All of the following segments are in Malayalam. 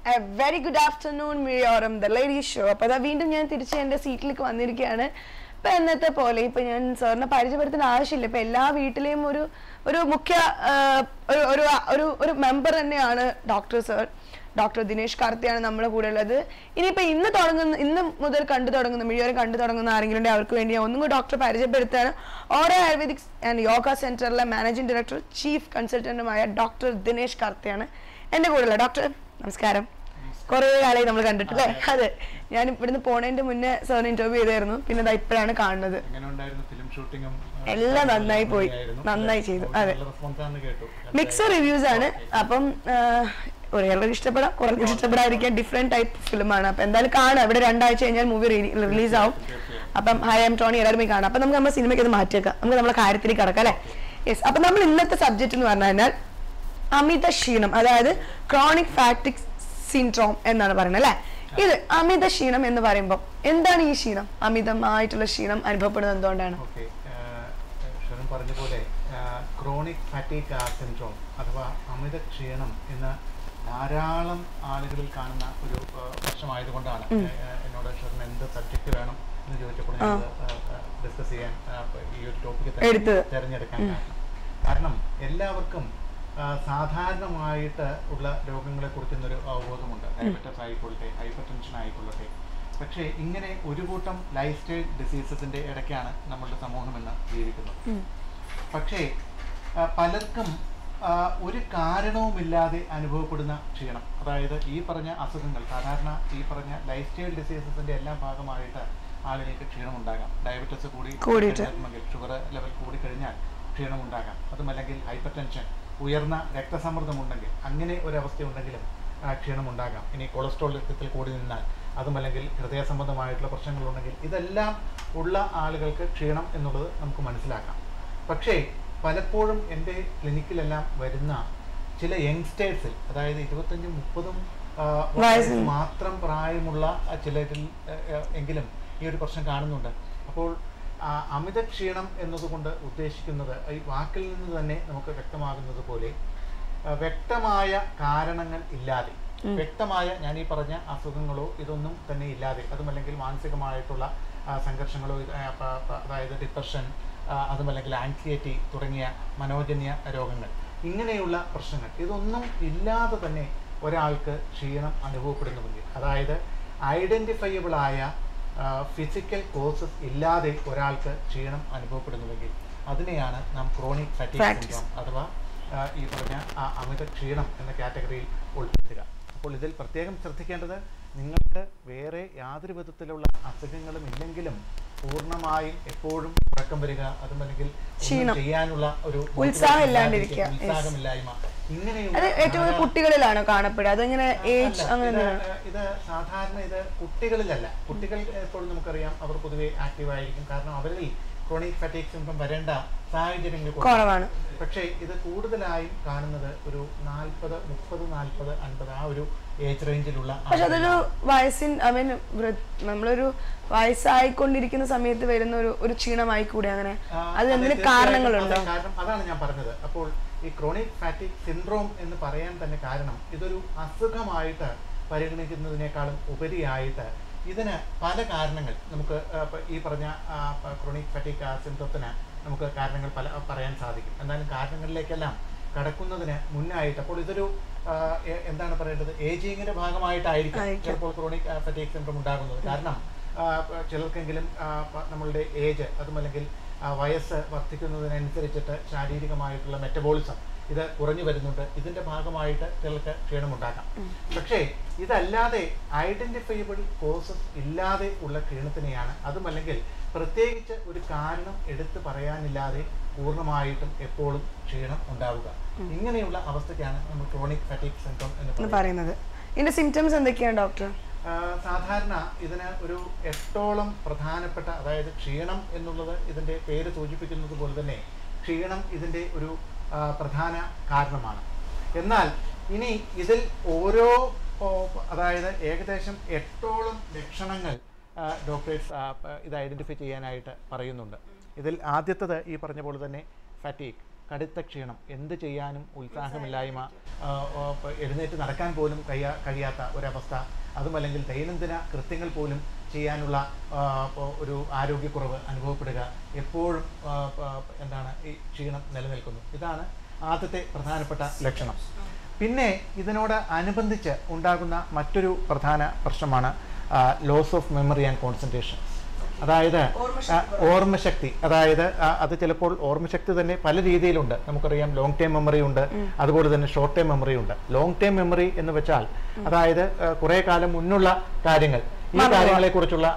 എ വെരി ഗുഡ് ആഫ്റ്റർനൂൺ മിയോറം ദ ലേഡി ഷോ അപ്പൊ അതാ വീണ്ടും ഞാൻ തിരിച്ച് എന്റെ സീറ്റിലേക്ക് വന്നിരിക്കുകയാണ് ഇപ്പൊ എന്നത്തെ പോലെ ഇപ്പൊ ഞാൻ സാറിനെ പരിചയപ്പെടുത്തേണ്ട ആവശ്യമില്ല ഇപ്പൊ എല്ലാ വീട്ടിലെയും ഒരു ഒരു മുഖ്യ ആ, ഒരു ഒരു ഒരു ഒരു മെമ്പർ തന്നെയാണ് ഡോക്ടർ സർ ഡോക്ടർ ദിനേഷ് കാർത്തിയാണ് നമ്മുടെ കൂടെ ഉള്ളത് ഇനിയിപ്പോ ഇന്ന് തുടങ്ങുന്ന ഇന്ന് മുതൽ കണ്ടു തുടങ്ങുന്ന മിഴിയോരം കണ്ടു തുടങ്ങുന്ന ആരെങ്കിലും ഉണ്ടെങ്കിൽ അവർക്ക് വേണ്ടി ഞാൻ ഒന്നും കൂടി ഡോക്ടർ പരിചയപ്പെടുത്താണ് ഓരോ ആയുർവേദിക് ആൻഡ് യോഗ സെന്ററിലെ മാനേജിംഗ് ഡയറക്ടർ ചീഫ് കൺസൾട്ടന്റുമായ ഡോക്ടർ ദിനേഷ് കാർത്തിയാണ് എന്റെ കൂടെ ഉള്ള ഡോക്ടർ നമസ്കാരം കുറേ കാലമായി നമ്മൾ കണ്ടിട്ടില്ലേ അതെ ഞാൻ ഇവിടുന്ന് പോണതിന്റെ മുന്നേ സാറിന് ഇന്റർവ്യൂ ചെയ്തായിരുന്നു പിന്നെ ദാ ഇപ്പോഴാണ് കാണുന്നത് എങ്ങനെ ഉണ്ടായിരുന്നു ഫിലിം ഷൂട്ടിങ്ങും എല്ലാം നന്നായി പോയി. നന്നായി ചെയ്തു. അതെ. റെസ്പോൺസ് ആണെന്ന് കേട്ടു മിക്സർ റിവ്യൂസ് ആണ് അപ്പം ഒരേറെ ഇഷ്ടപ്പെടാം കുറേ ഇഷ്ടപ്പെടാതിരിക്കാൻ ഡിഫറെന്റ് ടൈപ്പ് ഫിലിമാണ് അപ്പൊ എന്തായാലും കാണാം ഇവിടെ രണ്ടാഴ്ച കഴിഞ്ഞാൽ മൂവി റിലീസ് ആവും അപ്പം ഹായ് എം ടോണി എല്ലാവരും പോയി കാണാം അപ്പൊ നമുക്ക് നമ്മുടെ സിനിമയ്ക്ക് അത് മാറ്റിയേക്കാം നമുക്ക് നമ്മുടെ കാര്യത്തിലേക്ക് കിടക്കാം അല്ലേ യെസ് അപ്പൊ നമ്മൾ ഇന്നത്തെ സബ്ജക്റ്റ് എന്ന് പറഞ്ഞു കഴിഞ്ഞാൽ അമിത ക്ഷീണം അതായത് ക്രോണിക് ഫാറ്റിക് സിൻഡ്രോം എന്നാണ് പറയുന്നത് അല്ലേ ഇത് അമിത ക്ഷീണം എന്ന് പറയുമ്പോൾ എന്താണ് ഈ ക്ഷീണം അമിതമായിട്ടുള്ള ക്ഷീണം അനുഭവപ്പെടുന്നത് എന്തുകൊണ്ടാണ് ഓക്കെ ഷെറിൻ പറഞ്ഞ പോലെ ക്രോണിക് ഫാറ്റിക് സിൻഡ്രോം അഥവാ അമിത ക്ഷീണം ഇന്ന് ധാരാളം ആളുകളിൽ കാണുന്ന ഒരു ആ, പ്രശ്നമായതുകൊണ്ടാണ് ആ, എന്നോട് ഷെറിന് എന്ത് സബ്ജക്റ്റ് വേണം എന്ന് ചോദിച്ചപ്പോൾ ഞാൻ ഡിസ്കസ് ചെയ്യാൻ ആ, ഈ ഒരു ടോപ്പിക്ക് എടുത്തത്. തിരഞ്ഞെടുക്കാൻ കാരണം കാരണം എല്ലാവർക്കും ആ, സാധാരണമായിട്ട് ഉള്ള രോഗങ്ങളെ കുറിച്ചൊരു അവബോധമുണ്ട് ഡയബറ്റസ് ആയിക്കൊള്ളട്ടെ ഹൈപ്പർ ടെൻഷൻ ആയിക്കൊള്ളട്ടെ പക്ഷേ ഇങ്ങനെ ഒരു കൂട്ടം ലൈഫ് സ്റ്റൈൽ ഡിസീസസിന്റെ ഇടയ്ക്കാണ് നമ്മളുടെ സമൂഹം ഇന്ന് ജീവിക്കുന്നത് പക്ഷേ ആ, പലർക്കും ആ, ഒരു കാരണവുമില്ലാതെ അനുഭവപ്പെടുന്ന ക്ഷീണം അതായത് ഈ പറഞ്ഞ അസുഖങ്ങൾ സാധാരണ ഈ പറഞ്ഞ ലൈഫ് സ്റ്റൈൽ ഡിസീസസിന്റെ എല്ലാം ഭാഗമായിട്ട് ആളുകൾക്ക് ക്ഷീണം ഉണ്ടാകാം ഡയബറ്റസ് കൂടി കൂടിയിട്ട്. ഷുഗർ ലെവൽ കൂടി കഴിഞ്ഞാൽ ക്ഷീണം ഉണ്ടാകാം അതുമല്ലെങ്കിൽ ഹൈപ്പർ ടെൻഷൻ ഉയർന്ന രക്തസമ്മർദ്ദമുണ്ടെങ്കിൽ അങ്ങനെ ഒരവസ്ഥ ഉണ്ടെങ്കിലും ആ, ക്ഷീണം ഉണ്ടാകാം ഇനി കൊളസ്ട്രോൾ രക്തത്തിൽ കൂടി നിന്നാൽ അതുമല്ലെങ്കിൽ ഹൃദയ സംബന്ധമായിട്ടുള്ള പ്രശ്നങ്ങളുണ്ടെങ്കിൽ ഇതെല്ലാം ഉള്ള ആളുകൾക്ക് ക്ഷീണം എന്നുള്ളത് നമുക്ക് മനസ്സിലാക്കാം പക്ഷേ പലപ്പോഴും എൻ്റെ ക്ലിനിക്കിലെല്ലാം വരുന്ന ചില യങ്സ്റ്റേഴ്സിൽ അതായത് ഇരുപത്തഞ്ചും മുപ്പതും ആ, വയസ്സ് വയസ്സിൽ. മാത്രം പ്രായമുള്ള ആ, ചിലരിൽ ആ, ആ, എങ്കിലും ഈ ഒരു പ്രശ്നം കാണുന്നുണ്ട് അപ്പോൾ ആ, അമിത ക്ഷീണം എന്നതുകൊണ്ട് ഉദ്ദേശിക്കുന്നത് ഈ വാക്കിൽ നിന്ന് തന്നെ നമുക്ക് വ്യക്തമാകുന്നത് പോലെ ആ, വ്യക്തമായ കാരണങ്ങൾ ഇല്ലാതെ വ്യക്തമായ ഞാൻ ഈ പറഞ്ഞ അസുഖങ്ങളോ ഇതൊന്നും തന്നെ ഇല്ലാതെ അതുമല്ലെങ്കിൽ മാനസികമായിട്ടുള്ള ആ, സംഘർഷങ്ങളോ ഇത്, ആ, പ- പ- അതായത് ഡിപ്രഷൻ അതുമല്ലെങ്കിൽ ആൻസിയറ്റി തുടങ്ങിയ മനോജന്യ രോഗങ്ങൾ ഇങ്ങനെയുള്ള പ്രശ്നങ്ങൾ ഇതൊന്നും ഇല്ലാതെ തന്നെ ഒരാൾക്ക് ക്ഷീണം അനുഭവപ്പെടുന്നുവെങ്കിൽ അതായത് ഐഡൻറ്റിഫയബിളായ ഫിസിക്കൽ കോസസ് ഇല്ലാതെ ഒരാൾക്ക് ക്ഷീണം അനുഭവപ്പെടുന്നുവെങ്കിൽ അതിനെയാണ് നാം ക്രോണിക് ഫാറ്റിക് Fatigue. സിൻഡ്രോം അഥവാ ആ, ഈ പറഞ്ഞ ആ അമിത ക്ഷീണം എന്ന കാറ്റഗറിയിൽ ഉൾപ്പെടുത്തുക അപ്പോൾ ഇതിൽ പ്രത്യേകം ശ്രദ്ധിക്കേണ്ടത് നിങ്ങൾക്ക് വേറെ യാതൊരു വിധത്തിലുള്ള അസുഖങ്ങളും ഇല്ലെങ്കിലും പൂർണ്ണമായും എപ്പോഴും ഉറക്കം വരിക അതുമല്ലെങ്കിൽ ഒന്നും ക്ഷീണം. ചെയ്യാനുള്ള ഒരു ഉത്സാഹം ഇല്ലാണ്ടിരിക്കുക. Yes. ഉത്സാഹമില്ലായ്മ ഇങ്ങനെയുള്ള അത് ഏറ്റവും കൂടുതൽ ധാരാളം- കുട്ടികളിലാണോ കാണപ്പെടുക അതിങ്ങനെ ഏജ് അല്ല, അങ്ങനെ ഇത്, എന്തെങ്കിലും ഇത് സാധാരണ ഇത് കുട്ടികളിലല്ല കുട്ടികൾ ഇപ്പോൾ നമുക്കറിയാം അവർ പൊതുവെ ആക്റ്റീവ് ആയിരിക്കും കാരണം അവരിൽ ക്രോണിക് ഫാറ്റിക് സിംറ്റം വരേണ്ട സാഹചര്യങ്ങൾ കുറവാണ്. കുറവാണ് പക്ഷേ ഇത് കൂടുതലായും കാണുന്നത് ഒരു നാൽപ്പത് മുപ്പത് നാൽപ്പത് അൻപത് ആ ഒരു ഏജ് റേഞ്ചിലുള്ള പക്ഷെ അതൊരു വയസ്സിൻ ഐ മീൻ നമ്മളൊരു വയസ്സായിക്കൊണ്ടിരിക്കുന്ന സമയത്ത് വരുന്ന ഒരു ഒരു ക്ഷീണമായി കൂടെ അങ്ങനെ ആ, അത് അതെ, എന്തിന് തീർച്ചയായും കാരണങ്ങളുണ്ടോ അതെ, കാരണം അതാണ് ഞാൻ പറഞ്ഞത് അപ്പോൾ ഈ ക്രോണിക് ഫാറ്റിക് സിൻഡ്രോം എന്ന് പറയാൻ തന്നെ കാരണം ഇതൊരു അസുഖമായിട്ട് പരിഗണിക്കുന്നതിനേക്കാളും ഉപരിയായിട്ട് ഇതിന് പല കാരണങ്ങൾ നമുക്ക് ആ, പ- ഈ പറഞ്ഞ ക്രോണിക് ഫാറ്റിക് സിൻഡ്രോത്തിന് നമുക്ക് കാരണങ്ങൾ പല പറയാൻ സാധിക്കും എന്നാലും കാരണങ്ങളിലേക്കെല്ലാം കടക്കുന്നതിന് മുന്നായിട്ട് അപ്പോൾ ഇതൊരു ആ, എ- എന്താണ് പറയേണ്ടത് ഏജിങ്ങിന്റെ ഭാഗമായിട്ടായിരിക്കും ആയിരിക്കും. ചിലപ്പോൾ ക്രോണിക് ഫാറ്റിക് സിൻഡ്രോം ഉണ്ടാകുന്നത് കാരണം ആ, പ- ചിലർക്കെങ്കിലും ആ, പ- നമ്മളുടെ ഏജ് അതുമല്ലെങ്കിൽ ആ, വയസ്സ് വർദ്ധിക്കുന്നതിനനുസരിച്ചിട്ട് ശാരീരികമായിട്ടുള്ള മെറ്റബോളിസം ഇത് കുറഞ്ഞു വരുന്നുണ്ട് ഇതിന്റെ ഭാഗമായിട്ട് ചിലർക്ക് ക്ഷീണമുണ്ടാകാം പക്ഷേ ഇതല്ലാതെ ഐഡന്റിഫയബിൾ കോസസ് ഇല്ലാതെ ഉള്ള ക്ഷീണത്തിനെയാണ് അതുമല്ലെങ്കിൽ പ്രത്യേകിച്ച് ഒരു കാരണം എടുത്തു പറയാനില്ലാതെ പൂർണ്ണമായിട്ടും എപ്പോഴും ക്ഷീണം ഉണ്ടാവുക ഇങ്ങനെയുള്ള അവസ്ഥയ്ക്കാണ് നമ്മൾ ക്രോണിക് ഫാറ്റിക് സിൻഡ്രോം എന്ന് എന്ന് പറയുന്നത് പറയുന്നത് ഇതിന്റെ സിംറ്റംസ് എന്തൊക്കെയാണ് ഡോക്ടർ ആ, സാധാരണ ഇതിന് ഒരു എട്ടോളം പ്രധാനപ്പെട്ട അതായത് ക്ഷീണം എന്നുള്ളത് ഇതിൻ്റെ പേര് സൂചിപ്പിക്കുന്നത് പോലെ തന്നെ ക്ഷീണം ഇതിൻ്റെ ഒരു ആ, പ്രധാന കാരണമാണ് എന്നാൽ ഇനി ഇതിൽ ഓരോ ഓ, അതായത് ഏകദേശം എട്ടോളം ലക്ഷണങ്ങൾ ഡോക്ടേഴ്സ് ഇത് ഐഡൻറ്റിഫൈ ചെയ്യാനായിട്ട് പറയുന്നുണ്ട് ഇതിൽ ആദ്യത്തത് ഈ പറഞ്ഞ പോലെ തന്നെ ഫാറ്റീഗ് കടുത്ത ക്ഷീണം എന്ത് ചെയ്യാനും ഉത്സാഹമില്ലായ്മ ആ, ആ, പ- എഴുന്നേറ്റ് നടക്കാൻ പോലും കഴിയാ കഴിയാത്ത ഒരവസ്ഥ അതുമല്ലെങ്കിൽ ദൈനംദിന കൃത്യങ്ങൾ പോലും ചെയ്യാനുള്ള ആ, പ- ഒരു ആരോഗ്യക്കുറവ് അനുഭവപ്പെടുക എപ്പോഴും ആ, പ- എന്താണ് ഈ ക്ഷീണം നിലനിൽക്കുന്നു ഇതാണ് ആദ്യത്തെ പ്രധാനപ്പെട്ട ലക്ഷണം പിന്നെ ഇതിനോട് അനുബന്ധിച്ച് ഉണ്ടാകുന്ന മറ്റൊരു പ്രധാന പ്രശ്നമാണ് loss of memory and concentration അതായത് ആ, ഓർമ്മശക്തി അതായത് ആ, അത് ചിലപ്പോൾ ഓർമ്മശക്തി തന്നെ പല രീതിയിലുണ്ട് നമുക്കറിയാം ലോങ് ടൈം മെമ്മറി ഉണ്ട് അതുപോലെ തന്നെ ഷോർട്ട് ടൈം മെമ്മറി ഉണ്ട് ലോങ് ടൈം മെമ്മറി എന്ന് വെച്ചാൽ അതായത് ആ, കുറേ കാലം മുന്നുള്ള കാര്യങ്ങൾ ഈ കാര്യങ്ങളെ കുറിച്ചുള്ള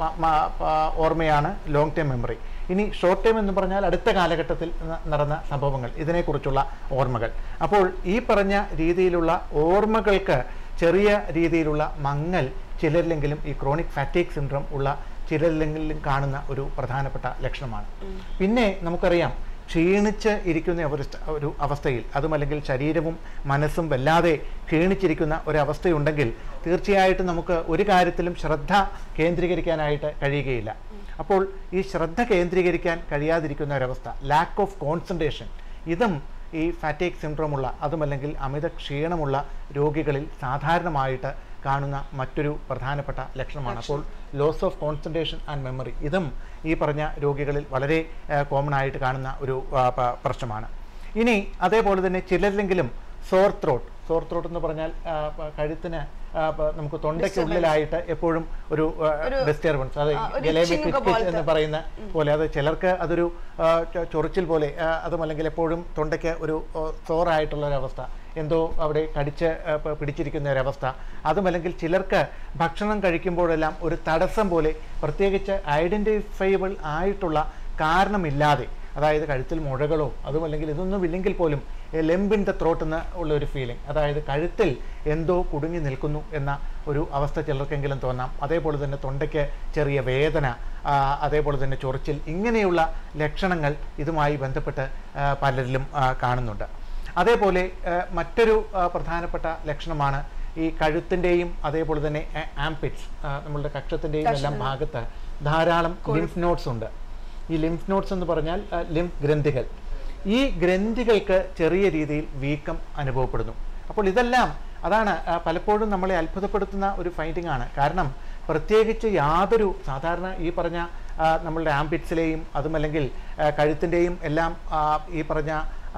ഓർമ്മയാണ് ലോങ് ടൈം മെമ്മറി ഇനി ഷോർട്ട് ടൈം എന്ന് പറഞ്ഞാൽ അടുത്ത കാലഘട്ടത്തിൽ ന- നടന്ന സംഭവങ്ങൾ ഇതിനെക്കുറിച്ചുള്ള ഓർമ്മകൾ അപ്പോൾ ഈ പറഞ്ഞ രീതിയിലുള്ള ഓർമ്മകൾക്ക് ചെറിയ രീതിയിലുള്ള മങ്ങൽ ചിലരിലെങ്കിലും ഈ ക്രോണിക് ഫാറ്റീക് സിൻഡ്രം ഉള്ള ചിലരിലെങ്കിലും കാണുന്ന ഒരു പ്രധാനപ്പെട്ട ലക്ഷണമാണ് പിന്നെ നമുക്കറിയാം ക്ഷീണിച്ച് ഇരിക്കുന്ന അവസ്ഥ ഒരു അവസ്ഥയിൽ അതുമല്ലെങ്കിൽ ശരീരവും മനസ്സും വല്ലാതെ ക്ഷീണിച്ചിരിക്കുന്ന ഒരവസ്ഥയുണ്ടെങ്കിൽ തീർച്ചയായിട്ടും നമുക്ക് ഒരു കാര്യത്തിലും ശ്രദ്ധ കേന്ദ്രീകരിക്കാനായിട്ട് കഴിയുകയില്ല അപ്പോൾ ഈ ശ്രദ്ധ കേന്ദ്രീകരിക്കാൻ കഴിയാതിരിക്കുന്ന ഒരവസ്ഥ ലാക്ക് ഓഫ് കോൺസെൻട്രേഷൻ ഇതും ഈ ഫാറ്റേക്ക് സിൻഡ്രോമുള്ള അതുമല്ലെങ്കിൽ അമിത ക്ഷീണമുള്ള രോഗികളിൽ സാധാരണമായിട്ട് കാണുന്ന മറ്റൊരു പ്രധാനപ്പെട്ട ലക്ഷണമാണ് അപ്പോൾ loss of concentration and memory ഇതും ഈ പറഞ്ഞ രോഗികളിൽ വളരെ കോമൺ ആയിട്ട് കാണുന്ന ഒരു ആ, പ- പ്രശ്നമാണ് ഇനി അതേപോലെ തന്നെ ചിലരിലെങ്കിലും സോർ ത്രോട്ട് സോർ ത്രോട്ട് എന്ന് പറഞ്ഞാൽ ആ, പ- കഴുത്തിന് ആ, പ- നമുക്ക് തൊണ്ടയ്ക്ക് ഉള്ളിലായിട്ട് എപ്പോഴും ഒരു ഡിസ്റ്റർബൻസ് അത് ആ, ഒരു ജലേബി itching ഒക്കെ കിച്ച് എന്ന് പറയുന്ന പോലെ അത് ചിലർക്ക് അതൊരു ആ, ചൊ- ചൊറിച്ചിൽ പോലെ ആ, അതുമല്ലെങ്കിൽ എപ്പോഴും തൊണ്ടയ്ക്ക് ഒരു സോറായിട്ടുള്ള ഒരവസ്ഥ എന്തോ അവിടെ കടിച്ച് ആ, പ- പിടിച്ചിരിക്കുന്ന ഒരവസ്ഥ അതുമല്ലെങ്കിൽ ചിലർക്ക് ഭക്ഷണം കഴിക്കുമ്പോഴെല്ലാം ഒരു തടസ്സം പോലെ പ്രത്യേകിച്ച് ഐഡൻറ്റിഫൈബിൾ ആയിട്ടുള്ള കാരണമില്ലാതെ അതായത് കഴുത്തിൽ മുഴകളോ അതുമല്ലെങ്കിൽ ഇതൊന്നും ഇല്ലെങ്കിൽ പോലും ലെമ്പ് ഇൻ ദ ത്രോട്ട് എന്ന് ഉള്ള ഒരു ഫീലിംഗ് അതായത് കഴുത്തിൽ എന്തോ കുടുങ്ങി നിൽക്കുന്നു എന്ന ഒരു അവസ്ഥ ചിലർക്കെങ്കിലും തോന്നാം അതേപോലെ തന്നെ തൊണ്ടയ്ക്ക് ചെറിയ വേദന ആ, അതേപോലെ തന്നെ ചൊറിച്ചിൽ ഇങ്ങനെയുള്ള ലക്ഷണങ്ങൾ ഇതുമായി ബന്ധപ്പെട്ട് ആ, പലരിലും ആ, കാണുന്നുണ്ട് അതേപോലെ ആ, മറ്റൊരു ആ, പ്രധാനപ്പെട്ട ലക്ഷണമാണ് ഈ കഴുത്തിൻ്റെയും അതേപോലെ തന്നെ ആംപിറ്റ്സ് നമ്മളുടെ കക്ഷത്തിൻ്റെയും എല്ലാം ഭാഗത്ത് ധാരാളം ലിംഫ് നോട്ട്സ് ഉണ്ട് ഈ ലിംഫ് നോട്ട്സ് എന്ന് പറഞ്ഞാൽ ലിംഫ് ഗ്രന്ഥികൾ ഈ ഗ്രന്ഥികൾക്ക് ചെറിയ രീതിയിൽ വീക്കം അനുഭവപ്പെടുന്നു അപ്പോൾ ഇതെല്ലാം അതാണ് ആ, പലപ്പോഴും നമ്മളെ അത്ഭുതപ്പെടുത്തുന്ന ഒരു ഫൈൻഡിങ് ആണ് കാരണം പ്രത്യേകിച്ച് യാതൊരു സാധാരണ ഈ പറഞ്ഞ ആ, നമ്മളുടെ ആംപിറ്റ്സിലെയും അതുമല്ലെങ്കിൽ ആ, കഴുത്തിൻ്റെയും എല്ലാം ആ, ഈ പറഞ്ഞ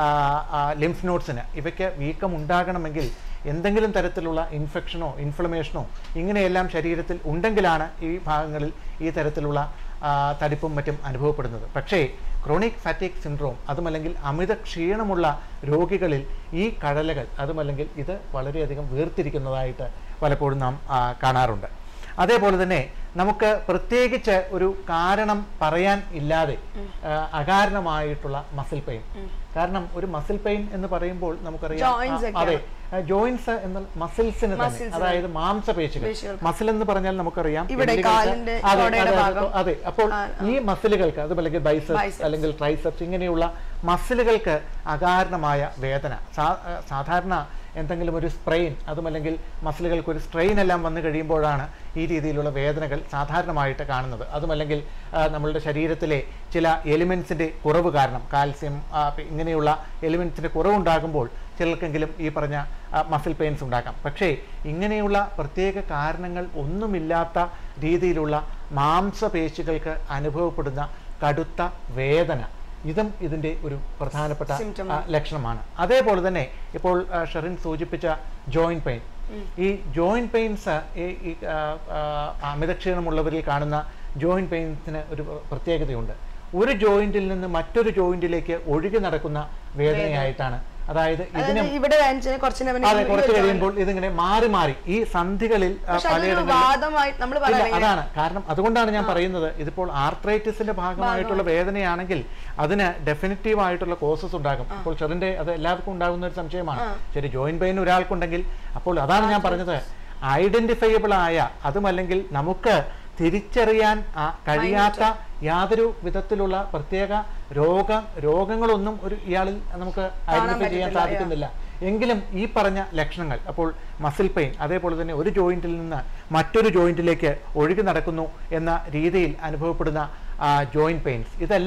ലിംഫ് നോട്ട്സിന് ഇവയ്ക്ക് വീക്കം ഉണ്ടാകണമെങ്കിൽ എന്തെങ്കിലും തരത്തിലുള്ള ഇൻഫെക്ഷനോ ഇൻഫ്ലമേഷനോ ഇങ്ങനെയെല്ലാം ശരീരത്തിൽ ഉണ്ടെങ്കിലാണ് ഈ ഭാഗങ്ങളിൽ ഈ തരത്തിലുള്ള ആ, തടിപ്പും മറ്റും അനുഭവപ്പെടുന്നത് പക്ഷേ ക്രോണിക് ഫാറ്റിക് സിൻഡ്രോം അതുമല്ലെങ്കിൽ അമിത ക്ഷീണമുള്ള രോഗികളിൽ ഈ കഴലകൾ അതുമല്ലെങ്കിൽ ഇത് വളരെയധികം വേർതിരിക്കുന്നതായിട്ട് പലപ്പോഴും നാം ആ, കാണാറുണ്ട് അതേപോലെ തന്നെ നമുക്ക് പ്രത്യേകിച്ച് ഒരു കാരണം പറയാൻ ഇല്ലാതെ ആ, അകാരണമായിട്ടുള്ള മസിൽ പെയിൻ കാരണം ഒരു മസിൽ പെയിൻ എന്ന് പറയുമ്പോൾ നമുക്കറിയാം Joints ആ, അതെ ജോയിൻസ് എന്ന മസിൽസിന് തന്നെ Muscles. അതായത് മാംസപേശികൾ പേശികൾക്ക്. മസിൽ എന്ന് പറഞ്ഞാൽ നമുക്കറിയാം ഇവിടെ എല്ലുകൾക്ക് കാലിന്റെ അതെ, തുടയുടെ അതെ, ഭാഗം. അതെ അപ്പോൾ ഈ മസിലുകൾക്ക് അതുമല്ലെങ്കിൽ ബൈസെപ്സ് Biceps. അല്ലെങ്കിൽ ട്രൈസെപ്സ് ഇങ്ങനെയുള്ള മസിലുകൾക്ക് അകാരണമായ വേദന സാ- ആ, സാധാരണ എന്തെങ്കിലും ഒരു സ്ട്രെയിൻ അതുമല്ലെങ്കിൽ മസിലുകൾക്ക് ഒരു സ്ട്രെയിൻ എല്ലാം വന്നു കഴിയുമ്പോഴാണ് ഈ രീതിയിലുള്ള വേദനകൾ സാധാരണമായിട്ട് കാണുന്നത് അതുമല്ലെങ്കിൽ ആ, നമ്മളുടെ ശരീരത്തിലെ ചില എലിമെൻസിൻ്റെ കുറവ് കാരണം കാൽസ്യം ആ, പി- ഇങ്ങനെയുള്ള എലിമെൻസിൻ്റെ കുറവുണ്ടാകുമ്പോൾ ചിലർക്കെങ്കിലും ഈ പറഞ്ഞ മസിൽ പെയിൻസ് ഉണ്ടാക്കാം പക്ഷേ ഇങ്ങനെയുള്ള പ്രത്യേക കാരണങ്ങൾ ഒന്നുമില്ലാത്ത രീതിയിലുള്ള മാംസപേശികൾക്ക് അനുഭവപ്പെടുന്ന കടുത്ത വേദന ഇതും ഇതിൻ്റെ ഒരു പ്രധാനപ്പെട്ട Symptom ആ, ലക്ഷണമാണ് അതേപോലെ തന്നെ ഇപ്പോൾ ആ, ഷെറിൻ സൂചിപ്പിച്ച ജോയിന്റ് പെയിൻ ഈ ജോയിന്റ് പെയിൻസ് ഈ ഈ, ആ, ആ, അമിതക്ഷീണമുള്ളവരിൽ കാണുന്ന ജോയിന്റ് പെയിൻസിന് ഒരു പ്രത്യേകതയുണ്ട് ഒരു ജോയിന്റിൽ നിന്ന് മറ്റൊരു ജോയിന്റിലേക്ക് ഒഴുകി നടക്കുന്ന വേദനയായിട്ടാണ് അതായത് ഇതിന് അതായത് ഇവിടെ വേദനിച്ചതിന് കുറച്ച് നേരം അതെ ഈ കുറച്ച് ഒരു കഴിയുമ്പോൾ ഇതിങ്ങനെ മാറി മാറി ഈ സന്ധികളിൽ ആ, പക്ഷെ അതൊരു പലയിടങ്ങളിലും വാദമായി നമ്മൾ ഇല്ല, പറയുന്നത് അതാണ് കാരണം അതുകൊണ്ടാണ് ഞാൻ പറയുന്നത് ഇതിപ്പോൾ ആർത്രൈറ്റിസിന്റെ ഭാഗമായിട്ടുള്ള വേദനയാണെങ്കിൽ അതിന് ഡെഫിനറ്റീവ് ആയിട്ടുള്ള കോസസ് ഉണ്ടാകും അപ്പോൾ ചെറിന്റെ അത് എല്ലാവർക്കും ഉണ്ടാകുന്ന ഒരു സംശയമാണ് ശരി ജോയിന്റ് പെയിൻ ഒരാൾക്കുണ്ടെങ്കിൽ അപ്പോൾ അതാണ് ഞാൻ പറഞ്ഞത് ഐഡന്റിഫയബിൾ ആയ അതുമല്ലെങ്കിൽ നമുക്ക് തിരിച്ചറിയാൻ ആ, കഴിയാത്ത യാതൊരു വിധത്തിലുള്ള പ്രത്യേക രോഗ രോഗങ്ങളൊന്നും ഒരു ഇയാളിൽ നമുക്ക് ഐഡന്റിഫൈ ചെയ്യാൻ പറ്റത്തില്ല, സാധിക്കുന്നില്ല എങ്കിലും ഈ പറഞ്ഞ ലക്ഷണങ്ങൾ അപ്പോൾ മസിൽ പെയിൻ അതേപോലെ തന്നെ ഒരു ജോയിന്റിൽ നിന്ന് മറ്റൊരു ജോയിന്റിലേക്ക് ഒഴുകി നടക്കുന്നു എന്ന രീതിയിൽ അനുഭവപ്പെടുന്ന ജോയിന്റ് പെയിൻസ് ഇതെല്ലാം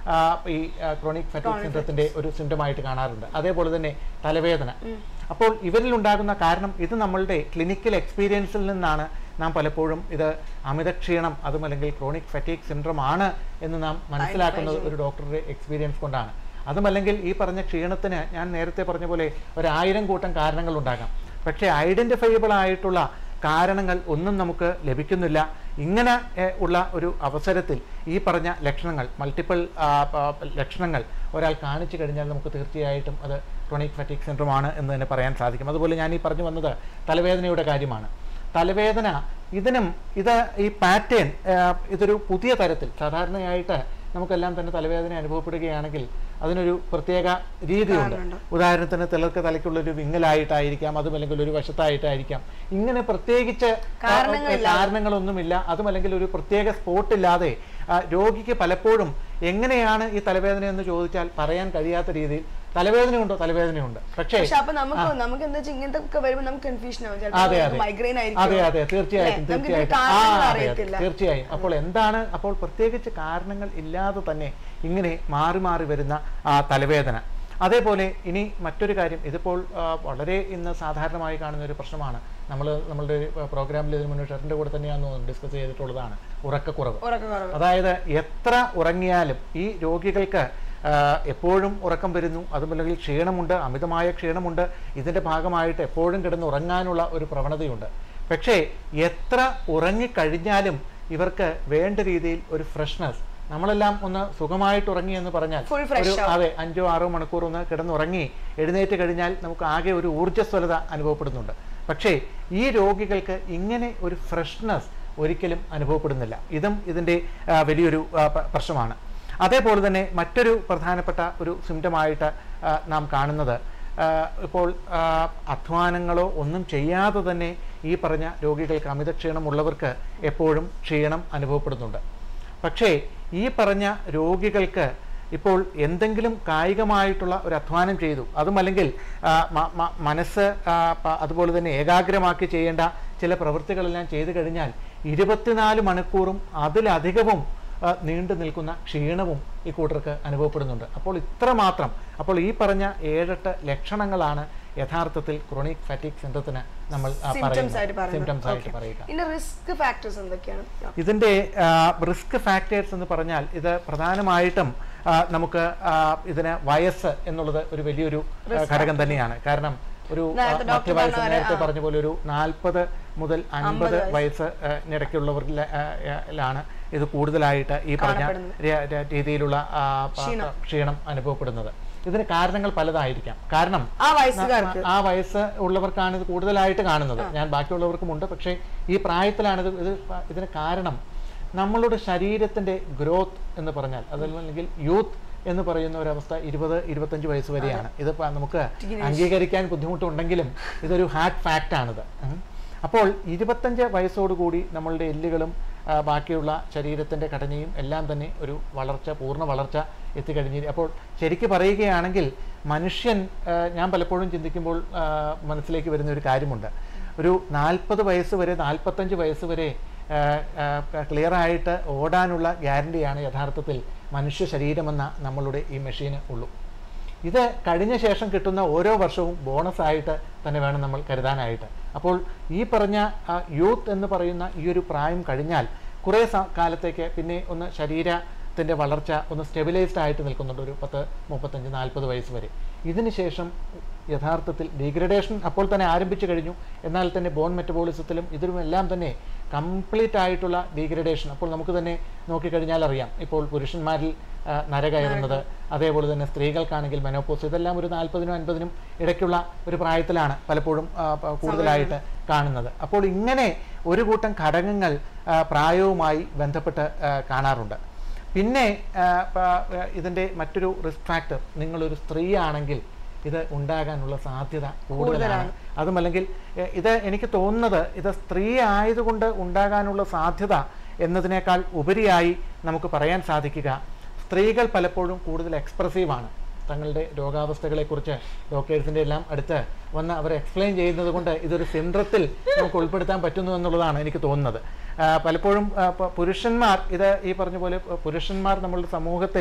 ആ, ഈ ക്രോണിക് ഫാറ്റിക് സിൻഡ്രത്തിന്റെ ഒരു സിംറ്റമായിട്ട് കാണാറുണ്ട് അതേപോലെ തന്നെ തലവേദന അപ്പോൾ ഇവരിൽ ഉണ്ടാകുന്ന കാരണം ഇത് നമ്മളുടെ ക്ലിനിക്കൽ എക്സ്പീരിയൻസിൽ നിന്നാണ് നാം പലപ്പോഴും ഇത് അമിതക്ഷീണം അതും അല്ലെങ്കിൽ ക്രോണിക് ഫാറ്റിക് സിൻഡ്രം ആണ് എന്ന് നാം മനസ്സിലാക്കുന്നത് ഒരു ഡോക്ടറുടെ എക്സ്പീരിയൻസ് കൊണ്ടാണ് അതുമല്ലെങ്കിൽ ഈ പറഞ്ഞ ക്ഷീണത്തിന് ഞാൻ നേരത്തെ പറഞ്ഞ പോലെ ഒരു ആയിരം കൂട്ടം കാരണങ്ങൾ ഉണ്ടാകാം പക്ഷേ ഐഡന്റിഫയബിൾ ആയിട്ടുള്ള കാരണങ്ങൾ ഒന്നും നമുക്ക് ലഭിക്കുന്നില്ല ഇങ്ങനെ ഏ, ഉള്ള ഒരു അവസരത്തിൽ ഈ പറഞ്ഞ ലക്ഷണങ്ങൾ മൾട്ടിപ്പിൾ ലക്ഷണങ്ങൾ ഒരാൾ കാണിച്ചു കഴിഞ്ഞാൽ നമുക്ക് തീർച്ചയായിട്ടും അത് ക്രോണിക് ഫാറ്റിക് സിൻഡ്രോം ആണ് എന്ന് തന്നെ പറയാൻ സാധിക്കും അതുപോലെ ഞാൻ ഈ പറഞ്ഞു വന്നത് തലവേദനയുടെ കാര്യമാണ് തലവേദന ഇതിനും ഇത് ഈ പാറ്റേൺ ഇതൊരു പുതിയ തരത്തിൽ സാധാരണയായിട്ട് നമുക്കെല്ലാം തന്നെ തലവേദന അനുഭവപ്പെടുകയാണെങ്കിൽ അതിനൊരു പ്രത്യേക രീതിയുണ്ട് ഉദാഹരണത്തിന് ചിലർക്ക് തലയ്ക്കുള്ളൊരു വിങ്ങലായിട്ടായിരിക്കാം അതും അല്ലെങ്കിൽ ഒരു വശത്തായിട്ടായിരിക്കാം ഇങ്ങനെ പ്രത്യേകിച്ച് ആ, കാരണങ്ങളൊന്നുമില്ല അതും അല്ലെങ്കിൽ ഒരു പ്രത്യേക സ്പോട്ട് ഇല്ലാതെ ആ, രോഗിക്ക് പലപ്പോഴും എങ്ങനെയാണ് ഈ തലവേദന എന്ന് ചോദിച്ചാൽ പറയാൻ കഴിയാത്ത രീതിയിൽ തലവേദനയുണ്ടോ തലവേദനയുണ്ട് പക്ഷേ പക്ഷെ അപ്പൊ നമുക്ക് നമുക്ക് എന്താ വെച്ചാൽ ഇങ്ങനത്തെ ഒക്കെ വരുമ്പോൾ നമുക്ക് കൺഫ്യൂഷൻ ആവും അതെ ചിലപ്പോൾ അതെ മൈഗ്രെയിൻ അതെ ആയിരിക്കും അതെ തീർച്ചയായിട്ടും അല്ലേ? നമുക്ക് ഇതിന്റെ തീർച്ചയായിട്ടും ആ കാരണങ്ങൾ അതെ, അതെ, അറിയത്തില്ല. തീർച്ചയായും അപ്പോൾ എന്താണ് അപ്പോൾ പ്രത്യേകിച്ച് കാരണങ്ങൾ ഇല്ലാതെ തന്നെ ഇങ്ങനെ മാറി മാറി വരുന്ന ആ തലവേദന അതേപോലെ ഇനി മറ്റൊരു കാര്യം ഇതിപ്പോൾ ആ, വളരെ ഇന്ന് സാധാരണമായി കാണുന്ന ഒരു പ്രശ്നമാണ് നമ്മൾ നമ്മളുടെ പ്രോഗ്രാമിൽ ഇതിന് മുന്നേ ഷെറിൻ്റെ കൂടെ തന്നെയാണ് ഡിസ്കസ് ചെയ്തിട്ടുള്ളതാണ് ഉറക്കക്കുറവ് ഉറക്കക്കുറവ് അതായത് എത്ര ഉറങ്ങിയാലും ഈ രോഗികൾക്ക് ആ, എപ്പോഴും ഉറക്കം വരുന്നു അതുമല്ലെങ്കിൽ ക്ഷീണമുണ്ട് അമിതമായ ക്ഷീണമുണ്ട് ഇതിൻ്റെ ഭാഗമായിട്ട് എപ്പോഴും കിടന്ന് ഉറങ്ങാനുള്ള ഒരു പ്രവണതയുണ്ട് പക്ഷേ എത്ര ഉറങ്ങിക്കഴിഞ്ഞാലും ഇവർക്ക് വേണ്ട രീതിയിൽ ഒരു ഫ്രഷ്നസ് നമ്മളെല്ലാം ഒന്ന് സുഖമായിട്ട് ഉറങ്ങി എന്ന് പറഞ്ഞാൽ Full fresh ഒരു അതെ അഞ്ചോ ആറോ മണിക്കൂർ ഒന്ന് കിടന്നുറങ്ങി എഴുന്നേറ്റ് കഴിഞ്ഞാൽ നമുക്ക് ആകെ ഒരു ഊർജ്ജസ്വലത അനുഭവപ്പെടുന്നുണ്ട് പക്ഷേ ഈ രോഗികൾക്ക് ഇങ്ങനെ ഒരു ഫ്രഷ്നസ് ഒരിക്കലും അനുഭവപ്പെടുന്നില്ല ഇതും ഇതിൻ്റെ ആ, വലിയൊരു ആ, പ- പ്രശ്നമാണ് അതേപോലെ തന്നെ മറ്റൊരു പ്രധാനപ്പെട്ട ഒരു സിംറ്റമായിട്ട് ആ, നാം കാണുന്നത് ആ, ഇപ്പോൾ ആ, അധ്വാനങ്ങളോ ഒന്നും ചെയ്യാതെ തന്നെ ഈ പറഞ്ഞ രോഗികൾക്ക് അമിതക്ഷീണമുള്ളവർക്ക് എപ്പോഴും ക്ഷീണം അനുഭവപ്പെടുന്നുണ്ട് പക്ഷേ ഈ പറഞ്ഞ രോഗികൾക്ക് ഇപ്പോൾ എന്തെങ്കിലും കായികമായിട്ടുള്ള ഒരു അധ്വാനം ചെയ്തു അതും അല്ലെങ്കിൽ ആ, മ- മ- മനസ്സ് ആ, പ- അതുപോലെ തന്നെ ഏകാഗ്രമാക്കി ചെയ്യേണ്ട ചില പ്രവൃത്തികളെല്ലാം ചെയ്തു കഴിഞ്ഞാൽ ഇരുപത്തിനാല് മണിക്കൂറും അതിലധികവും ആ, നീണ്ടു നിൽക്കുന്ന ക്ഷീണവും ഈ കൂട്ടർക്ക് അനുഭവപ്പെടുന്നുണ്ട് അപ്പോൾ ഇത്രമാത്രം അപ്പോൾ ഈ പറഞ്ഞ ഏഴെട്ട് ലക്ഷണങ്ങളാണ് യഥാർത്ഥത്തിൽ ക്രോണിക് ഫാറ്റിക് സിൻഡത്തിന് നമ്മൾ ആ, സിംറ്റംസ് ആയിട്ട് പറയുന്നത് സിംറ്റംസ് ആയിട്ട് പറയുന്നത് പറയുക ഇതിന്റെ റിസ്ക് ഫാക്ടേഴ്സ് എന്തൊക്കെയാണ് ഇതിൻ്റെ റിസ്ക് ഫാക്ടേഴ്സ് എന്ന് പറഞ്ഞാൽ ഇത് പ്രധാനമായിട്ടും ആ, നമുക്ക് ആ, ഇതിന് വയസ്സ് എന്നുള്ളത് ഒരു വലിയൊരു ആ, ഘടകം തന്നെയാണ് കാരണം ഒരു ആ, നേരത്തെ ഡോക്ടർ മധ്യവയസ്സ് പറഞ്ഞ പോലെ, നേരത്തെ ആ. പറഞ്ഞ പോലെ ഒരു നാൽപ്പത് മുതൽ അൻപത് വയസ്സ്. വയസ്സ് ഇടയ്ക്കുള്ളവരിലാണ് ഇത് കൂടുതലായിട്ട് ഈ പറഞ്ഞ കാണപ്പെടുന്നത്. ര- ര- രീതിയിലുള്ള ആ, പ- ക്ഷീണം. ക്ഷീണം അനുഭവപ്പെടുന്നത് ഇതിന് കാരണങ്ങൾ പലതായിരിക്കാം കാരണം ആ വയസ്സുകാർക്ക് ആ വയസ്സ് ഉള്ളവർക്കാണ് ഇത് കൂടുതലായിട്ട് കാണുന്നത് ഞാൻ ബാക്കിയുള്ളവർക്കും ഉണ്ട് പക്ഷേ ഈ പ്രായത്തിലാണ് ഇത് ഇത് പ- ഇതിന് കാരണം നമ്മളുടെ ശരീരത്തിന്റെ ഗ്രോത്ത് എന്ന് പറഞ്ഞാൽ അതല്ലെങ്കിൽ യൂത്ത് എന്ന് പറയുന്ന ഒരവസ്ഥ ഇരുപത് ഇരുപത്തഞ്ച് വയസ്സ് വരെയാണ് ഇത് പ- നമുക്ക് അംഗീകരിക്കാൻ ബുദ്ധിമുട്ടുണ്ടെങ്കിലും ഇതൊരു ഹാർഡ് ഫാക്റ്റ് ആണിത് ഉം. അപ്പോൾ ഇരുപത്തഞ്ച് വയസ്സോടുകൂടി നമ്മളുടെ എല്ലുകളും ആ, ബാക്കിയുള്ള ശരീരത്തിൻ്റെ ഘടനയും എല്ലാം തന്നെ ഒരു വളർച്ച പൂർണ്ണ വളർച്ച എത്തിക്കഴിഞ്ഞി അപ്പോൾ ശരിക്ക് പറയുകയാണെങ്കിൽ മനുഷ്യൻ ആ, ഞാൻ പലപ്പോഴും ചിന്തിക്കുമ്പോൾ ആ, മനസ്സിലേക്ക് വരുന്ന ഒരു കാര്യമുണ്ട് ഒരു നാൽപ്പത് വയസ്സ് വരെ നാൽപ്പത്തഞ്ച് വയസ്സ് വരെ ക്ലിയർ ആയിട്ട് ഓടാനുള്ള ഗ്യാരണ്ടിയാണ് യഥാർത്ഥത്തിൽ മനുഷ്യ ശരീരമെന്ന നമ്മളുടെ ഈ മെഷീന് ഉള്ളൂ ഇത് കഴിഞ്ഞ ശേഷം കിട്ടുന്ന ഓരോ വർഷവും ബോണസ് ആയിട്ട് തന്നെ വേണം നമ്മൾ കരുതാനായിട്ട് അപ്പോൾ ഈ പറഞ്ഞ ആ, യൂത്ത് എന്ന് പറയുന്ന ഈ ഒരു പ്രായം കഴിഞ്ഞാൽ കുറേ സ- കാലത്തേക്ക് പിന്നെ ഒന്ന് ശരീരത്തിൻ്റെ വളർച്ച ഒന്ന് സ്റ്റെബിലൈസ്ഡ് ആയിട്ട് നിൽക്കുന്നുണ്ട് ഒരു പത്ത് മുപ്പത്തഞ്ച് നാൽപ്പത് വയസ്സ് വരെ ഇതിന് ശേഷം യഥാർത്ഥത്തിൽ ഡീഗ്രഡേഷൻ അപ്പോൾ തന്നെ ആരംഭിച്ചു കഴിഞ്ഞു എന്നാൽ തന്നെ ബോൺ മെറ്റബോളിസത്തിലും ഇതിലുമെല്ലാം തന്നെ കംപ്ലീറ്റ് ആയിട്ടുള്ള ഡീഗ്രഡേഷൻ അപ്പോൾ നമുക്ക് തന്നെ നോക്കിക്കഴിഞ്ഞാൽ അറിയാം ഇപ്പോൾ പുരുഷന്മാരിൽ ആ, നര കയറുന്നത് അതേപോലെ തന്നെ സ്ത്രീകൾക്കാണെങ്കിൽ മെനോപോസ് ഇതെല്ലാം ഒരു നാൽപ്പതിനും അൻപതിനും ഇടയ്ക്കുള്ള ഒരു പ്രായത്തിലാണ് പലപ്പോഴും ആ, പ- കൂടുതലായിട്ട് കാണുന്നത് അപ്പോൾ ഇങ്ങനെ ഒരു കൂട്ടം ഘടകങ്ങൾ ആ, പ്രായവുമായി ബന്ധപ്പെട്ട് ആ, കാണാറുണ്ട് പിന്നെ ആ, പ- ഇതിൻ്റെ മറ്റൊരു റിസ്ക് ഫാക്ടർ നിങ്ങളൊരു സ്ത്രീയാണെങ്കിൽ ഇത് ഉണ്ടാകാനുള്ള സാധ്യത കൂടുതലാണ് അതുമല്ലെങ്കിൽ എ, ഇത് എനിക്ക് തോന്നുന്നത് ഇത് സ്ത്രീ ആയതുകൊണ്ട് ഉണ്ടാകാനുള്ള സാധ്യത എന്നതിനേക്കാൾ ഉപരിയായി നമുക്ക് പറയാൻ സാധിക്കുക സ്ത്രീകൾ പലപ്പോഴും കൂടുതൽ എക്സ്പ്രസീവാണ് തങ്ങളുടെ രോഗാവസ്ഥകളെക്കുറിച്ച് ഡോക്ടേഴ്സിൻ്റെ എല്ലാം അടുത്ത് വന്ന് അവർ എക്സ്പ്ലെയിൻ ചെയ്യുന്നത് കൊണ്ട് ഇതൊരു സിൻഡ്രത്തിൽ നമുക്ക് ഉൾപ്പെടുത്താൻ പറ്റുന്നു എന്നുള്ളതാണ് എനിക്ക് തോന്നുന്നത് ആ, പലപ്പോഴും ആ, പ- പുരുഷന്മാർ ഇത് ഈ പറഞ്ഞ പോലെ പ- പുരുഷന്മാർ നമ്മളുടെ സമൂഹത്തിൽ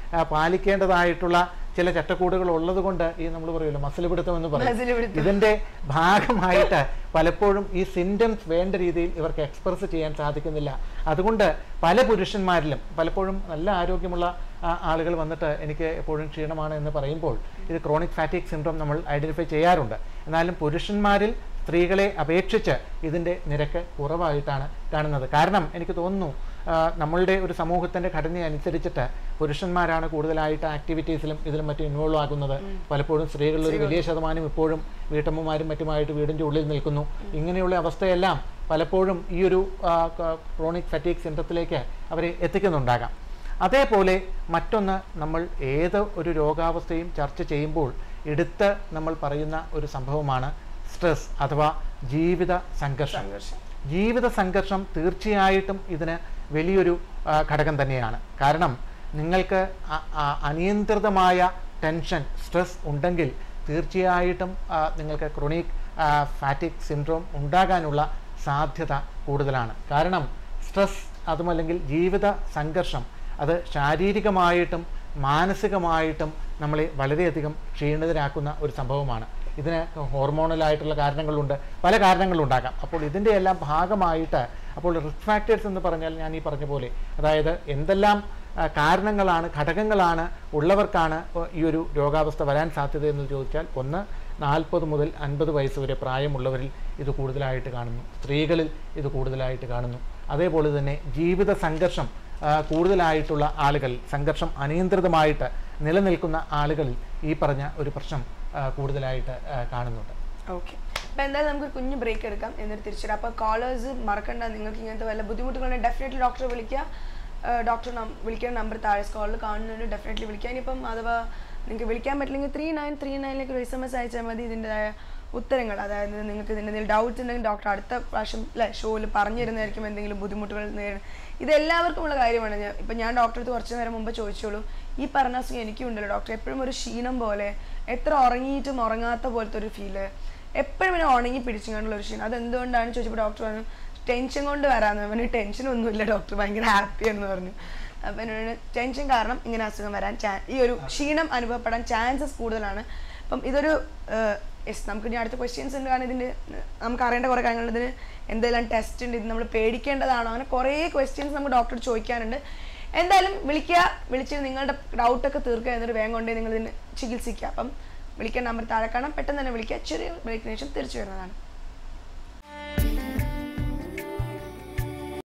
ആ, പാലിക്കേണ്ടതായിട്ടുള്ള ചില ചട്ടക്കൂടുകൾ ഉള്ളത് കൊണ്ട് ഈ നമ്മൾ പറയുമല്ലോ മസിൽ പിടുത്തം എന്ന് പറയും മസിൽ പിടുത്തം. ഇതിന്റെ ഭാഗമായിട്ട് പലപ്പോഴും ഈ സിംറ്റംസ് വേണ്ട രീതിയിൽ ഇവർക്ക് എക്സ്പ്രസ് ചെയ്യാൻ സാധിക്കുന്നില്ല അതുകൊണ്ട് പല പുരുഷന്മാരിലും പലപ്പോഴും നല്ല ആരോഗ്യമുള്ള ആ, ആളുകൾ വന്നിട്ട് എനിക്ക് എപ്പോഴും ക്ഷീണമാണ് എന്ന് പറയുമ്പോൾ ഇത് ക്രോണിക് ഫാറ്റിക് സിൻഡ്രോം നമ്മൾ ഐഡന്റിഫൈ ചെയ്യാറുണ്ട് എന്നാലും പുരുഷന്മാരിൽ സ്ത്രീകളെ അപേക്ഷിച്ച് ഇതിൻ്റെ നിരക്ക് കുറവായിട്ടാണ് കാണുന്നത് കാരണം എനിക്ക് തോന്നുന്നു ആ, നമ്മളുടെ ഒരു സമൂഹത്തിൻ്റെ ഘടന അനുസരിച്ചിട്ട് പുരുഷന്മാരാണ് കൂടുതലായിട്ട് ആക്ടിവിറ്റീസിലും ഇതിലും മറ്റും ഇൻവോൾവ് ആകുന്നത് പലപ്പോഴും സ്ത്രീകളിൽ ഒരു വലിയ ശതമാനം ഇപ്പോഴും വീട്ടമ്മമാരും മറ്റുമായിട്ട് വീടിൻ്റെ ഉള്ളിൽ നിൽക്കുന്നു ഇങ്ങനെയുള്ള അവസ്ഥയെല്ലാം പലപ്പോഴും ഈ ഒരു ക്രോണിക് ഫറ്റീക് സിൻഡത്തിലേക്ക് അവരെ എത്തിക്കുന്നുണ്ടാകാം അതേപോലെ മറ്റൊന്ന് നമ്മൾ ഏത് ഒരു രോഗാവസ്ഥയും ചർച്ച ചെയ്യുമ്പോൾ എടുത്ത് നമ്മൾ പറയുന്ന ഒരു സംഭവമാണ് സ്ട്രെസ് അഥവാ ജീവിത സംഘർഷം സംഘർഷം ജീവിത സംഘർഷം തീർച്ചയായിട്ടും ഇതിന് വലിയൊരു ആ, ഘടകം തന്നെയാണ് കാരണം നിങ്ങൾക്ക് അ- അ- അനിയന്ത്രിതമായ ടെൻഷൻ സ്ട്രെസ് ഉണ്ടെങ്കിൽ തീർച്ചയായിട്ടും ആ, നിങ്ങൾക്ക് ക്രോണിക് ഫാറ്റിക് സിൻഡ്രോം ഉണ്ടാകാനുള്ള സാധ്യത കൂടുതലാണ് കാരണം സ്ട്രെസ് അതുമല്ലെങ്കിൽ ജീവിത സംഘർഷം അത് ശാരീരികമായിട്ടും മാനസികമായിട്ടും നമ്മളെ വളരെയധികം ക്ഷീണിതരാക്കുന്ന ഒരു സംഭവമാണ് ഇതിന് ഹോർമോണലായിട്ടുള്ള കാരണങ്ങളുണ്ട് പല കാരണങ്ങളുണ്ടാകാം അപ്പോൾ ഇതിൻ്റെ എല്ലാം ഭാഗമായിട്ട് അപ്പോൾ റിസ്ക് ഫാക്ടേഴ്സ് എന്ന് പറഞ്ഞാൽ ഞാൻ ഈ പറഞ്ഞ പോലെ അതായത് എന്തെല്ലാം ആ, കാരണങ്ങളാണ് ഘടകങ്ങളാണ് ഉള്ളവർക്കാണ് ഈ ഒരു രോഗാവസ്ഥ വരാൻ സാധ്യത എന്ന് ചോദിച്ചാൽ ഒന്ന് നാൽപ്പത് മുതൽ അൻപത് വയസ്സ് വരെ പ്രായമുള്ളവരിൽ ഇത് കൂടുതലായിട്ട് കാണുന്നു സ്ത്രീകളിൽ ഇത് കൂടുതലായിട്ട് കാണുന്നു അതേപോലെ തന്നെ ജീവിത സംഘർഷം ആ, കൂടുതലായിട്ടുള്ള ആളുകൾ സംഘർഷം അനിയന്ത്രിതമായിട്ട് നിലനിൽക്കുന്ന ആളുകളിൽ ഈ പറഞ്ഞ ഒരു പ്രശ്നം ആ, കൂടുതലായിട്ട് ആ, കാണുന്നുണ്ട് ഓക്കെ അപ്പൊ എന്തായാലും നമുക്ക് ഒരു കുഞ്ഞു ബ്രേക്ക് എടുക്കാം എന്നിട്ട് തിരിച്ചു വരാം അപ്പൊ കോളേഴ്സ് മറക്കണ്ട നിങ്ങൾക്ക് ഇങ്ങനത്തെ വല്ല ബുദ്ധിമുട്ടുകളുണ്ടെങ്കിൽ ഡെഫിനറ്റ്ലി ഡോക്ടറെ വിളിക്കുക ഡോക്ടർ വിളിക്കുന്ന നമ്പർ താഴെ സ്കോളിൽ കാണുന്നുണ്ട് ഡെഫിനറ്റ്ലി വിളിക്കുക ഇനിയിപ്പം അഥവാ നിങ്ങൾക്ക് വിളിക്കാൻ പറ്റില്ലെങ്കിൽ ത്രീ നയൻ ത്രീ നയനിലേക്ക് ഒരു എസ് എം എസ് അയച്ചാൽ മതി ഇതിൻ്റെതായ ഉത്തരങ്ങൾ അതായത് നിങ്ങൾക്ക് ഇതിൻ്റെ എന്തെങ്കിലും ഡൗട്ട്സ് ഉണ്ടെങ്കിൽ ഡോക്ടർ അടുത്ത പ്രാവശ്യം അല്ലെ ഷോയിൽ പറഞ്ഞു തരുന്നതായിരിക്കും എന്തെങ്കിലും ബുദ്ധിമുട്ടുകൾ നേരിടും ഇത് എല്ലാവർക്കും ഉള്ള കാര്യമാണ് ഞാൻ ഇപ്പം ഞാൻ ഡോക്ടറെ അടുത്ത് കുറച്ച് നേരം മുമ്പ് ചോദിച്ചോളൂ ഈ പറഞ്ഞ അസുഖം എനിക്കും ഉണ്ടല്ലോ ഡോക്ടർ എപ്പോഴും ഒരു ക്ഷീണം പോലെ എത്ര ഉറങ്ങിയിട്ടും ഉറങ്ങാത്ത പോലത്തെ ഒരു ഫീല് എപ്പോഴും ഇങ്ങനെ ഉണങ്ങി പിടിച്ചുകൊണ്ടുള്ള ഒരു ക്ഷീണം അതെന്തുകൊണ്ടാണ് ചോദിച്ചപ്പോൾ ഡോക്ടർ പറഞ്ഞു ടെൻഷൻ കൊണ്ട് വരാമെന്ന് അവന് ടെൻഷൻ ഒന്നുമില്ല ഡോക്ടർ ഭയങ്കര ഹാപ്പിയാണെന്ന് പറഞ്ഞു അപ്പം എന്നോട് ടെൻഷൻ കാരണം ഇങ്ങനെ അസുഖം വരാൻ ചാ ഈ ഒരു ക്ഷീണം അനുഭവപ്പെടാൻ ചാൻസസ് കൂടുതലാണ് അപ്പം ഇതൊരു യെസ് നമുക്ക് ഇനി അടുത്ത ക്വസ്റ്റ്യൻസ് ഉണ്ട് കാരണം ഇതിൻ്റെ നമുക്ക് അറിയേണ്ട കുറേ കാര്യങ്ങളുണ്ട് ഇതിന് എന്തെല്ലാം ടെസ്റ്റ് ഉണ്ട് ഇത് നമ്മൾ പേടിക്കേണ്ടതാണോ അങ്ങനെ കുറേ ക്വസ്റ്റ്യൻസ് നമുക്ക് ഡോക്ടറോട് ചോദിക്കാനുണ്ട് എന്തായാലും വിളിക്കുക വിളിച്ച് നിങ്ങളുടെ ഡൗട്ടൊക്കെ തീർക്കുക എന്നിട്ട് വേഗം കൊണ്ടേ നിങ്ങൾ ഇതിന് ചികിത്സിക്കുക അപ്പം വിളിക്കേണ്ട നമ്പർ താഴെ കാണാം പെട്ടെന്ന് തന്നെ വിളിക്കുക ചെറിയ ബ്രേക്കിന് ശേഷം തിരിച്ചു വരുന്നതാണ്